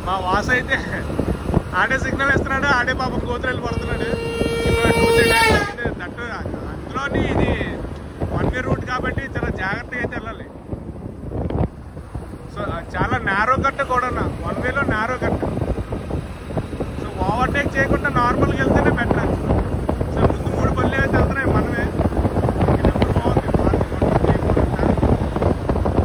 మా వాసు అయితే ఆడే సిగ్నల్ ఇస్తున్నాడు ఆడే పాపం కోతులు వెళ్ళి పడుతున్నాడు ఇప్పుడు టూ త్రీ టైమ్స్ అయింది. దట్టు అందులోని ఇది వన్ వే రూట్ కాబట్టి చాలా జాగ్రత్తగా అయితే వెళ్ళాలి సో చాలా నేరో కట్ కూడా వన్ వేలో నేరో కట్ సో ఓవర్టేక్ చేయకుండా నార్మల్గా వెళ్తేనే బెటర్ సో ముందు మూడు పళ్ళు అయితే వెళ్తున్నాయి మనమే ఈ నెంబర్ బాగుంది మార్చి one, two, three, four ఉంటా.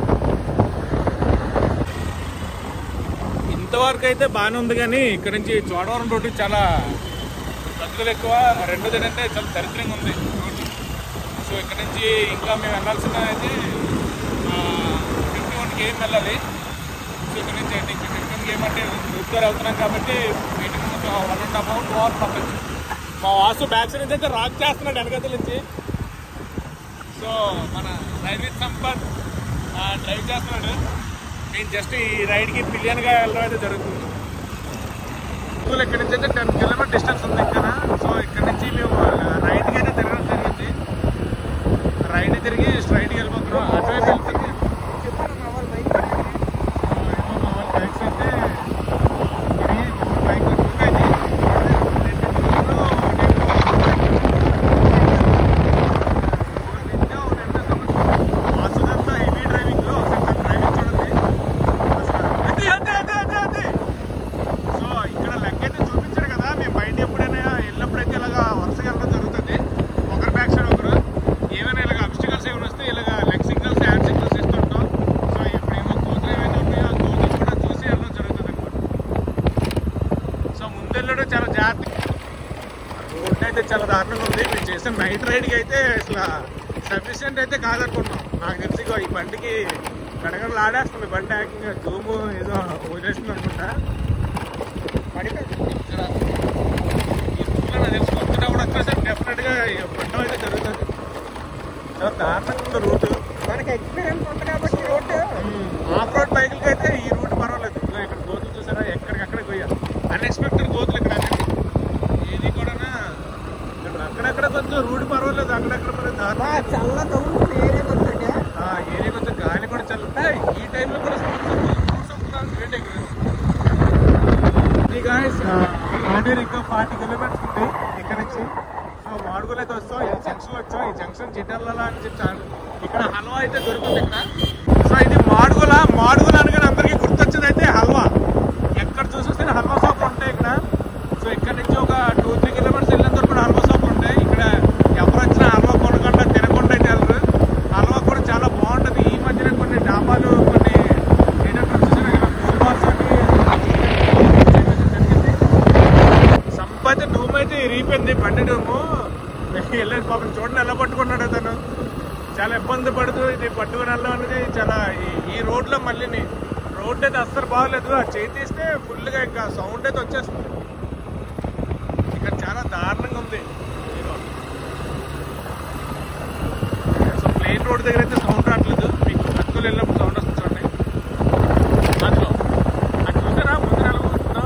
ఇంతవరకు అయితే బాగానే ఉంది కానీ ఇక్కడ నుంచి చోడవరం రోడ్డు చాలా గతులు ఎక్కువ రెండోది ఏంటంటే చాలా దరిద్రంగా ఉంది రోడ్డు సో ఇక్కడ నుంచి ఇంకా మేము వెళ్ళాల్సిన అయితే ఫిఫ్టీ వన్ గేమ్ వెళ్ళాలి సో ఇక్కడ నుంచి అయితే ఇంకా ఫిఫ్టీ వన్ గేమ్ అంటే రిపేర్ అవుతున్నాం కాబట్టి meeting one and half hour two hours పట్టచ్చు మా వాసు బ్యాక్ సైడ్ నుంచి అయితే రాక్ చేస్తున్నాడు వెనకతల నుంచి సో మన రైవిత్ సంపత్ డ్రైవ్ చేస్తున్నాడు నేను జస్ట్ ఈ రైడ్కి పిలియన్గా వెళ్ళడం అయితే జరుగుతుంది స్కూల్ ఇక్కడ నుంచి అయితే టెన్ కిలోమీటర్ డిస్టెన్స్ ఉంది ఇక్కడ సో ఇక్కడ నుంచి మేము రైడ్కి అయితే తిరగడం జరిగింది రైడ్ తిరిగి స్ట్రైట్కి వెళ్ళిపోతున్నాం అటువైపు వెళ్తుంది ఏమో మా వాళ్ళ బైక్స్ అయితే తిరిగి మూడు బైక్లు మూవ్ అయింది రెండు కిలోమీటర్లు వాసుదంతా హెవీ డ్రైవింగ్ లో డ్రైవింగ్ చూడండి అది అది అది అది అది సో ఇక్కడ లెక్క అయితే చూపించాడు కదా మేము బయట ఎప్పుడైనా వెళ్ళినప్పుడైతే ఇలాగా వరుసగా వెళ్ళడం జరుగుతుంది ఒకరి బ్యాక్ సైడ్ ఒకరు ఏమైనా ఇలాగ అబ్స్టికల్స్ ఏమైనా వస్తే ఇలాగ లెగ్ సిగ్నల్స్ హ్యాండ్ సిగ్నల్స్ ఇస్తుంటాం సో ఇప్పుడు ఏమో కోతులు ఏమైనా ఉన్నాయో ఆ కోతులు కూడా చూసి వెళ్ళడం జరుగుతుంది అనమాట సో ముందెళ్ళడం చాలా జాగ్రత్త రోడ్ అయితే చాలా దారుణంగా ఉంది మేము చేసిన నైట్ రైడ్కి అయితే అసలు సఫిషియెంట్ అయితే కాదనుకున్నాం నాకు తెలిసి ఇగో ఈ బండికి గడగడలు ఆడేస్తుంది బండి యాక్టింగ్ జూము ఏదో వదిలేస్తుంది అనుకుంటా పడిపోయింది ఇక్కడ ఈ రూట్లో నాకు తెలిసి కొత్తగా కూడా వచ్చేసరికి డెఫినెట్గా పట్టడం అయితే జరుగుతుంది చాలా దారుణంగా ఉంది రూట్ మనకి ఎక్స్పీరియన్స్ ఉంది కాబట్టి రోడ్డు ఆఫ్ రోడ్ బైకులకి అయితే ఈ రూట్ పర్వాలేదు ఇదిగో ఇక్కడ గోతులు చూసారా ఎక్కడికక్కడ పోయారు అన్ఎక్స్పెక్టెడ్ గోతులు ఇక్కడ అన్ని ఏది కూడా ఇక్కడ అక్కడక్కడ కొంచెం రూట్ పర్వాలేదు అక్కడక్కడ మరి దారుణం బా చల్ల తగులుతుంది ఏరియా వచ్చాక ఆ ఏరియా కొంచెం గాలి కూడా చల్లుతా ఈ టైంలో కూడా ఫ్రూట్స్ అమ్ముతున్నారు గ్రేట్ ఆర్డర్ ఇంకా ఫార్టీ కిలోమీటర్స్ ఉంది ఇక్కడ నుంచి సో మాడుగులు అయితే వస్తాం ఈ జంక్షన్ వచ్చాం ఈ జంక్షన్ చిట్టర్ల అని చెప్పాను ఇక్కడ హల్వా అయితే దొరుకుతుంది ఇక్కడ సో ఇది మాడుగుల మాడుగుల అనగానే అందరికీ గుర్తొచ్చేది అయితే హల్వా ఎక్కడ చూసేస్తే హల్వా షాపులు ఉంటాయి ఇక్కడ సో ఇక్కడ నుంచి ఒక టూ త్రీ కిలోమీటర్స్ వెళ్ళినంత వరకు కూడా హల్వా షాపులు ఉంటాయి ఇక్కడ ఎవరు వచ్చినా హల్వా కొనకుండా తినకుండా అయితే వెళ్ళరు హల్వా కూడా చాలా బాగుంటుంది ఈ మధ్యన కొన్ని డాబాలు కొన్ని ఏంటంటే చూసారా ఇక్కడ కూల్ బార్స్ అని సంపతి డూమ్ అయితే ఇరిగిపోయింది బండి డూము వెళ్ళేది పాపం చూడండి ఎలా పట్టుకున్నాడు అతను చాలా ఇబ్బంది పడుతూ ఇది పట్టుకుని వెళ్ళడం అనేది చాలా ఈ- ఈ రోడ్లో మళ్ళీ రోడ్ అయితే అస్సలు బాగలేదు ఆ చేయి తీస్తే ఫుల్గా ఇంకా సౌండ్ అయితే వచ్చేస్తుంది ఇక్కడ చాలా దారుణంగా ఉంది ఇదిగో. సో ప్లెయిన్ రోడ్ దగ్గర అయితే సౌండ్ రావట్లేదు మీకు పట్టుకుని వెళ్ళినప్పుడు సౌండ్ వస్తుంది చూడండి అదిగో అది చూసారా ముందు ఎలా వస్తుందో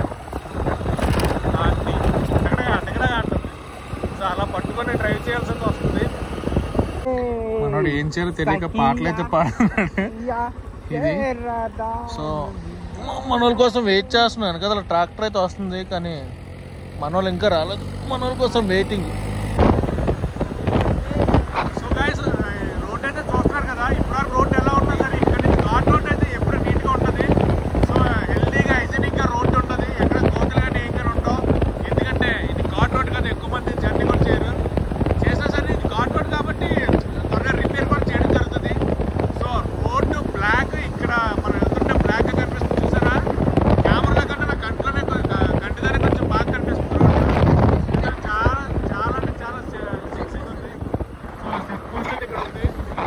అది అక్కడ అక్కడ అంటుంది సో అలా పట్టుకొని డ్రైవ్ చేయాల్సి అయితే వస్తుంది మనోడు ఏం చేయాలో తెలియక పాటలు అయితే పాడుతున్నాడు ఇది? సో మనోళ్ళ కోసం వెయిట్ చేస్తున్నాను కదా ట్రాక్టర్ అయితే వస్తుంది కానీ మనోళ్ళు ఇంకా రాలేదు మనోళ్ళ కోసం వెయిటింగ్ సో గైస్ రోడ్ అయితే చూస్తున్నారు కదా ఇప్పుడు రోడ్ ఎలా ఉన్నా సరే ఇక్కడ నుంచి ఘాట్ రోడ్ అయితే ఎప్పుడు నీట్గా ఉంటుంది సో హెల్దీగా హైజీనిక్గా రోడ్ ఉంటుంది ఎక్కడ కోతులు కానీ ఏం కానీ ఉండవు ఎందుకంటే ఇది ఘాట్ రోడ్ కదా ఎక్కువ మంది జర్నీ కూడా చేయరు చేసినా సరే ఇది ఘాట్ రోడ్ కాబట్టి త్వరగా రిపేర్ కూడా చేయడం జరుగుతుంది సో రోడ్డు బ్లాక్ ఇక్కడ మనం వెళ్తుంటే బ్లాక్ కనిపిస్తుంది చూసారా కెమెరాలో కన్నా నా కంట్లోనే కంటి దగ్గర కొంచెం బాగా కనిపిస్తుంది రోడ్డు ఇక్కడ చాలా చాలా అంటే చాలా సెక్సీగా ఉంది సో సెట్ పోస్ట్ ఇక్కడ ఉంది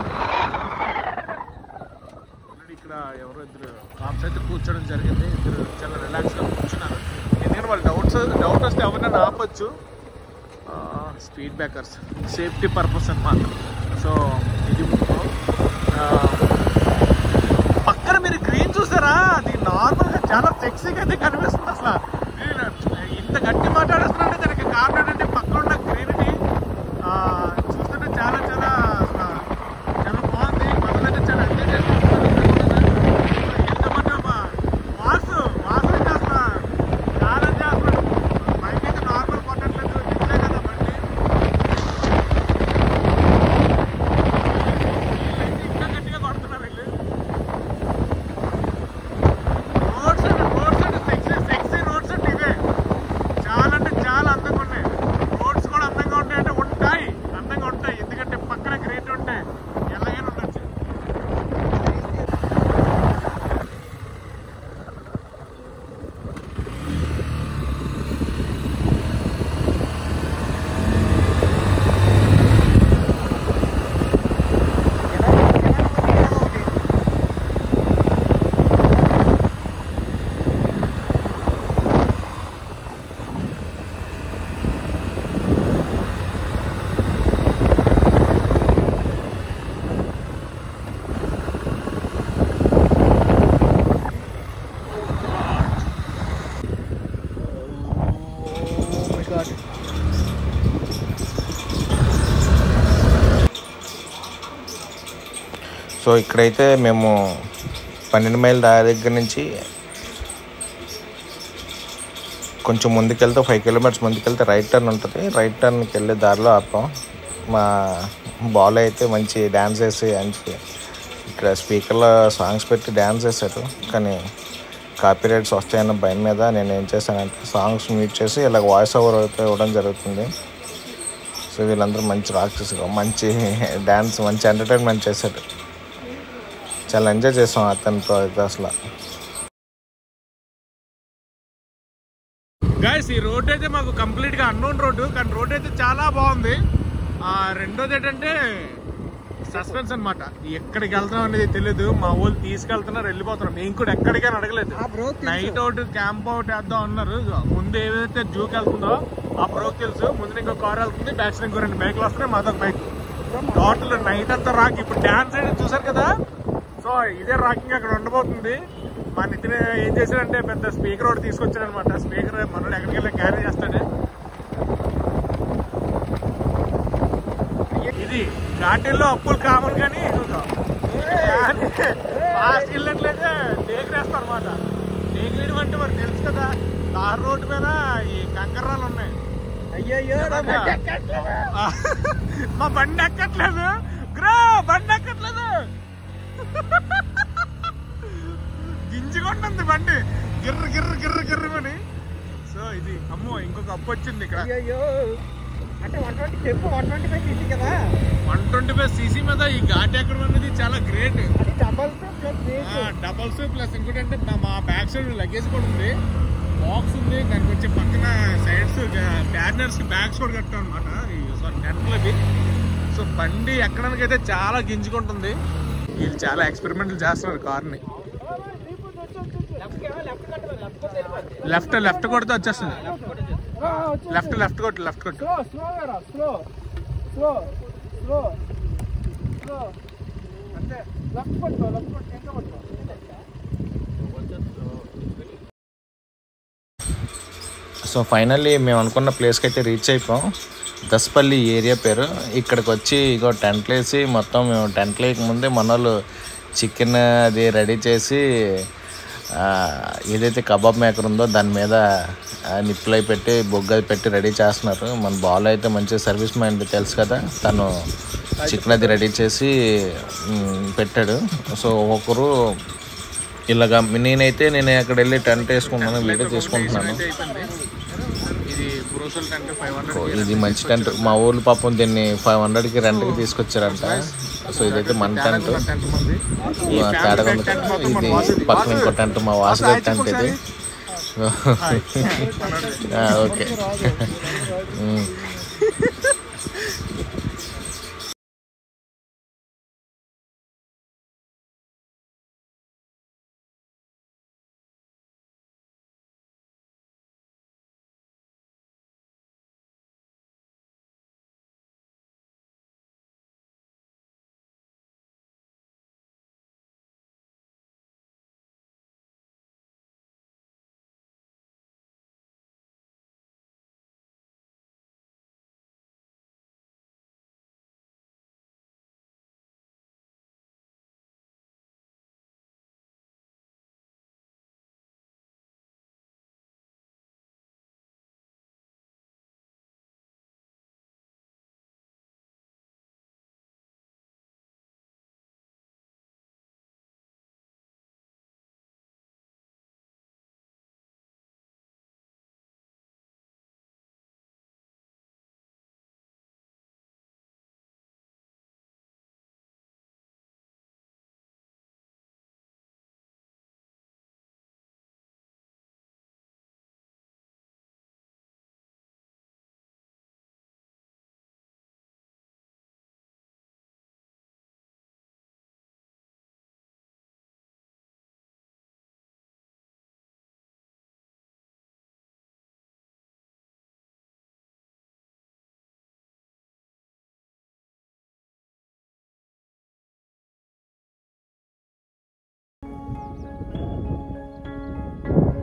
ఆల్రెడీ ఇక్కడ ఎవరో ఇద్దరు కాప్స్ అయితే కూర్చోవడం జరిగింది ఇద్దరు చాలా రిలాక్స్గా కూర్చున్నారు ఎందుకంటే వాళ్ళు డౌట్స్ డౌట్ వస్తే ఎవరినైనా ఆపొచ్చు స్పీడ్ బ్రేకర్స్ సేఫ్టీ పర్పస్ అన్నమాట సో ఇది ఆ, పక్కన మీరు గ్రీన్ చూసారా అది నార్మల్గా చాలా సెక్సీగా అయితే కనిపిస్తుంది అసలు ఈ- ఇంత గట్టి మాట్లాడేస్తున్నారంటే దానికి కారణం ఏంటంటే పక్కన ఉన్న గ్రీన్కి చూస్తుంటే చాలా చాలా అసలు చాలా బాగుంది మనమైతే చాలా ఎంజాయ్ చేస్తున్నాం వాసు వాసు సో ఇక్కడైతే మేము పన్నెండు మైల్ దారి దగ్గర నుంచి కొంచెం ముందుకెళ్తే ఫైవ్ కిలోమీటర్స్ ముందుకెళ్తే రైట్ టర్న్ ఉంటుంది రైట్ టర్న్కి వెళ్ళే దారిలో ఆపాం మా బాల్ అయితే మంచి డ్యాన్స్ వేసి మంచి ఇక్కడ స్పీకర్లో సాంగ్స్ పెట్టి డ్యాన్స్ వేశారు కానీ కాపీ రైట్స్ వస్తాయన్న భయం మీద నేను ఏం చేశానంటే సాంగ్స్ మ్యూట్ చేసి ఇలా వాయిస్ ఓవర్ అయితే ఇవ్వడం జరుగుతుంది సో వీళ్ళందరూ మంచి రాక్సెస్ మంచి డ్యాన్స్ మంచి ఎంటర్టైన్మెంట్ చేశారు చాలా ఎంజాయ్ చేసాం అతనితో అయితే అసలు గాయస్ ఈ రోడ్ అయితే మాకు కంప్లీట్ గా అన్నోన్ రోడ్డు కానీ రోడ్ అయితే చాలా బాగుంది ఆ రెండోది ఏంటంటే సస్పెన్స్ అన్నమాట ఎక్కడికి వెళ్తాం అనేది తెలియదు మా వాళ్ళు తీసుకెళ్తున్నారు వెళ్ళిపోతున్నారు మేము కూడా ఎక్కడికైనా అడగలేదు ఆ bro night out camp out వేద్దాం అన్నారు ముందు ఏదైతే జూకి వెళ్తుందో ఆ బ్రోక్ తెలుసు ముందు ఇంకో కార్ వెళ్తుంది బ్యాక్ సైడ్ ఇంకో రెండు బైక్లు వస్తున్నాయి మాతో బైక్ టోటల్ నైట్ అంతా రాక్ ఇప్పుడు డాన్స్ అయితే చూసారు కదా సో ఇదే రాకింగ్ అక్కడ ఉండబోతుంది మా నితిన్ ఏం చేశాడంటే పెద్ద స్పీకర్ ఒకటి తీసుకొచ్చాడు అనమాట స్పీకర్ మనోడు ఎక్కడికి వెళ్ళి క్యారీ చేస్తాడు ఇది ఘాటీల్లో అప్పులు కామన్ కానీ ఫాస్ట్ వెళ్ళట్లయితే టేకరేస్తారు అనమాట టేకరేయడం అంటే మరి తెలుసు కదా తార్ రోడ్డు మీద ఈ కంకర్రాలు ఉన్నాయి అయ్యయ్యో నా బండి ఎక్కట్లేదు. ఆ, మా బండి ఎక్కట్లేదు గ్రో బండి ఎక్కట్లేదు గింజుకుంటుంది బండి గిర్ర గిర్ర గిర్ర గిర్రమని సో ఇది అమ్మో ఇంకొక అప్పు వచ్చింది ఇక్కడ అయ్యయ్యో అంటే వన్ ట్వంటీ చెప్పు వన్ ట్వంటీ ఫైవ్ తీసి కదా వన్ ట్వంటీ ఫైవ్ సీసీ మీద ఈ ఘాట్ ఎక్కడం అనేది చాలా గ్రేట్ అది డబల్ ప్లస్ డబల్స్ ప్లస్ ఇంకోటి అంటే మా- మా బ్యాక్ సైడ్ లగేజ్ కూడా ఉంది బాక్స్ ఉంది దానికి వచ్చే పక్కన సైడ్స్ బ్యానర్స్ కి బ్యాగ్స్ కూడా కట్టాం అనమాట సారీ టెంట్లవి సో బండి ఎక్కడానికి అయితే చాలా గింజుకుంటుంది వీళ్ళు చాలా ఎక్స్పెరిమెంట్లు చేస్తున్నారు కార్ని లెఫ్ట్ లెఫ్ట్ కొడితే వచ్చేస్తుంది లెఫ్ట్ లెఫ్ట్ కొట్టు లెఫ్ట్ కొట్టు slow slow slow slow slow slow అంతే లెఫ్ట్ పట్టుకో లెఫ్ట్ పట్టుకో ఇంకా పట్టుకో సో ఫైనల్లీ మేము అనుకున్న ప్లేస్కి అయితే రీచ్ అయిపోయాం దసపల్లి ఏరియా పేరు ఇక్కడికి వచ్చి ఇగో టెంట్లు వేసి మొత్తం మేము టెంట్లు వేయక ముందే మన వాళ్ళు చికెన్ అది రెడీ చేసి ఆ, ఏదైతే కబాబ్ మేకర్ ఉందో దాని మీద ఆ, నిప్పులై పెట్టి బొగ్గ పెట్టి రెడీ చేస్తున్నారు మన బాల్ అయితే మంచి సర్వీస్ మైండ్ తెలుసు కదా తను చికెన్ అది రెడీ చేసి మ్, పెట్టాడు సో ఒక్కొక్కరు ఇలాగా నేనైతే నేను అక్కడ వెళ్ళి టెంట్ వేసుకుంటున్నాను వీడియో తీసుకుంటున్నాను అయితే అయిపోయింది ఇది బ్రోసల్ టెంట్ ఫైవ్ ఓ, హండ్రెడ్ ఇది మంచి టెంట్ మా ఊర్లో పాపం దీన్ని ఫైవ్ హండ్రెడ్కి రెంట్కి తీసుకొచ్చారంట సో ఇదైతే మన టెంట్ టెంట్ మంది ఆ, తేడాగా ఉంది ఇది పక్కన ఇంకో టెంట్ మా వాసుగారి టెంట్ ఇది ఆ, ఓకే ఉమ్.